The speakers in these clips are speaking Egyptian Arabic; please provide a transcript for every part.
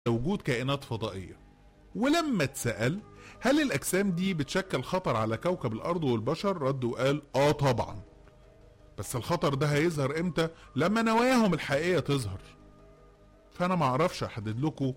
وجود كائنات فضائية ولما اتسأل هل الأجسام دي بتشكل خطر على كوكب الأرض والبشر رد وقال آه طبعا بس الخطر ده هيظهر امتى لما نواياهم الحقيقية تظهر فأنا معرفش أحدد لكم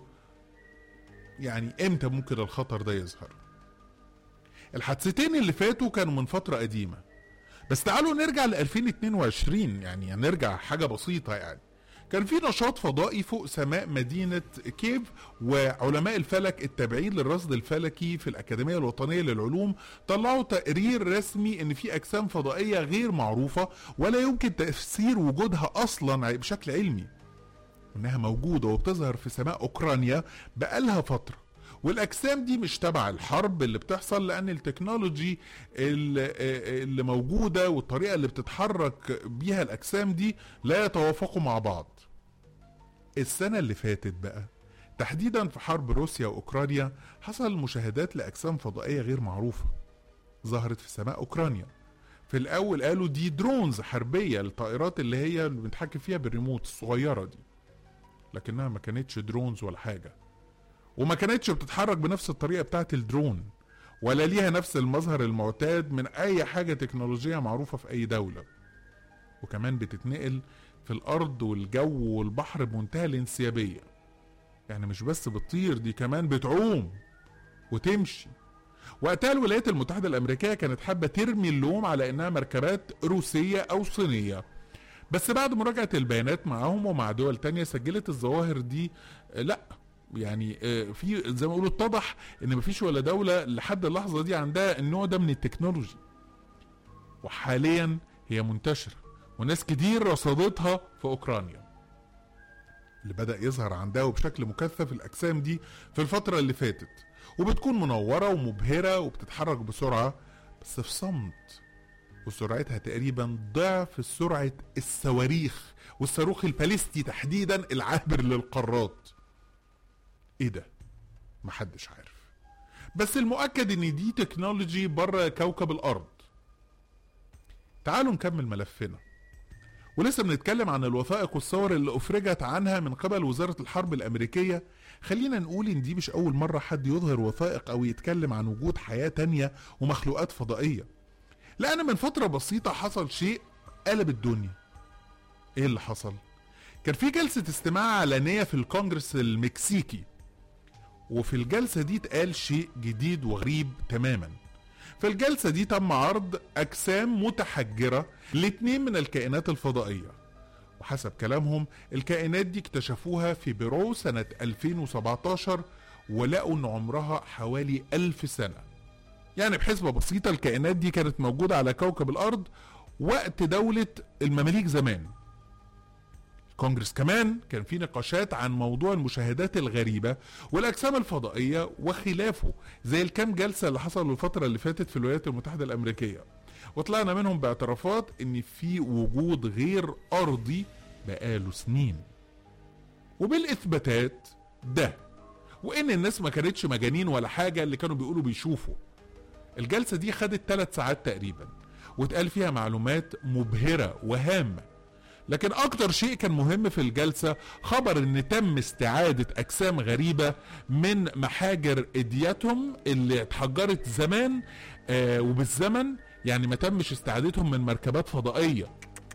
يعني امتى ممكن الخطر ده يظهر الحادثتين اللي فاتوا كانوا من فترة قديمة بس تعالوا نرجع ل 2022 يعني نرجع حاجة بسيطة يعني كان في نشاط فضائي فوق سماء مدينة كيف وعلماء الفلك التابعين للرصد الفلكي في الأكاديمية الوطنية للعلوم طلعوا تقرير رسمي إن في أجسام فضائية غير معروفة ولا يمكن تفسير وجودها أصلا بشكل علمي إنها موجودة وبتظهر في سماء أوكرانيا بقالها فترة والاجسام دي مش تبع الحرب اللي بتحصل لان التكنولوجي اللي اللي موجوده والطريقه اللي بتتحرك بيها الاجسام دي لا يتوافقوا مع بعض السنه اللي فاتت بقى تحديدا في حرب روسيا واوكرانيا حصل مشاهدات لاجسام فضائيه غير معروفه ظهرت في سماء اوكرانيا في الاول قالوا دي درونز حربيه الطائرات اللي هي اللي بنتحكم فيها بالريموت الصغيره دي لكنها ما كانتش درونز ولا حاجه وما كانتش بتتحرك بنفس الطريقه بتاعت الدرون ولا ليها نفس المظهر المعتاد من اي حاجه تكنولوجيه معروفه في اي دوله وكمان بتتنقل في الارض والجو والبحر بمنتهى الانسيابيه يعني مش بس بتطير دي كمان بتعوم وتمشي وقتها الولايات المتحده الامريكيه كانت حابه ترمي اللوم على انها مركبات روسيه او صينيه بس بعد مراجعه البيانات معاهم ومع دول تانية سجلت الظواهر دي لا يعني في زي ما بيقولوا اتضح ان مفيش ولا دوله لحد اللحظه دي عندها النوع ده من التكنولوجي وحاليا هي منتشره وناس كتير رصدتها في اوكرانيا اللي بدا يظهر عندها وبشكل مكثف الاجسام دي في الفتره اللي فاتت وبتكون منوره ومبهره وبتتحرك بسرعه بس في صمت وسرعتها تقريبا ضعف سرعه الصواريخ والصاروخ الباليستي تحديدا العابر للقارات ايه ده محدش عارف بس المؤكد ان دي تكنولوجي بره كوكب الارض تعالوا نكمل ملفنا ولسه بنتكلم عن الوثائق والصور اللي افرجت عنها من قبل وزارة الحرب الامريكية خلينا نقول ان دي مش اول مرة حد يظهر وثائق او يتكلم عن وجود حياة تانية ومخلوقات فضائية لان من فترة بسيطة حصل شيء قلب الدنيا ايه اللي حصل كان في جلسة استماع علنية في الكونجرس المكسيكي وفي الجلسة دي اتقال شيء جديد وغريب تماما في الجلسة دي تم عرض أجسام متحجرة لاتنين من الكائنات الفضائية وحسب كلامهم الكائنات دي اكتشفوها في بيرو سنة 2017 ولقوا ان عمرها حوالي ألف سنة يعني بحسبة بسيطة الكائنات دي كانت موجودة على كوكب الأرض وقت دولة المماليك زمان الكونجرس كمان كان في نقاشات عن موضوع المشاهدات الغريبة والأجسام الفضائية وخلافه زي الكام جلسة اللي حصلوا الفترة اللي فاتت في الولايات المتحدة الأمريكية وطلعنا منهم باعترافات ان في وجود غير أرضي بقاله سنين وبالإثباتات ده وإن الناس ما كانتش مجانين ولا حاجة اللي كانوا بيقولوا بيشوفوا الجلسة دي خدت ثلاث ساعات تقريبا واتقال فيها معلومات مبهرة وهامة لكن اكتر شيء كان مهم في الجلسة خبر ان تم استعادة اجسام غريبة من محاجر ادياتهم اللي اتحجرت زمان آه وبالزمن يعني ما تمش استعادتهم من مركبات فضائية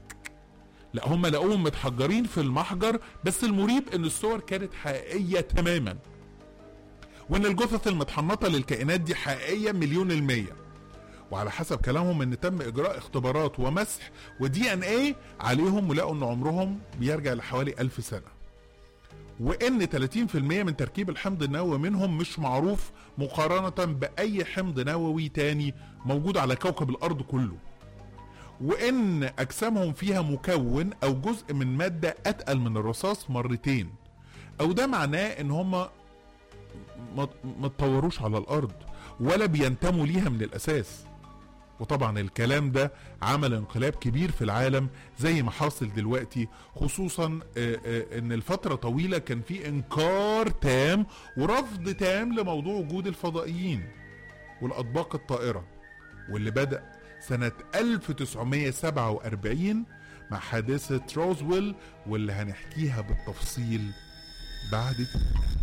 لا هم لقوهم متحجرين في المحجر بس المريب ان الصور كانت حقيقية تماما وان الجثث المتحنطة للكائنات دي حقيقية مليون المية وعلى حسب كلامهم ان تم اجراء اختبارات ومسح ودي ان ايه عليهم ولقوا ان عمرهم بيرجع لحوالي ألف سنة وان 30% من تركيب الحمض النووي منهم مش معروف مقارنة بأي حمض نووي تاني موجود على كوكب الأرض كله وان اجسامهم فيها مكون او جزء من مادة اتقل من الرصاص مرتين او ده معناه ان هم ما اتطوروش على الارض ولا بينتموا ليها من الاساس وطبعا الكلام ده عمل انقلاب كبير في العالم زي ما حاصل دلوقتي خصوصا ان الفترة طويلة كان في انكار تام ورفض تام لموضوع وجود الفضائيين والاطباق الطائرة واللي بدأ سنة 1947 مع حادثة روزويل واللي هنحكيها بالتفصيل بعد دقيقة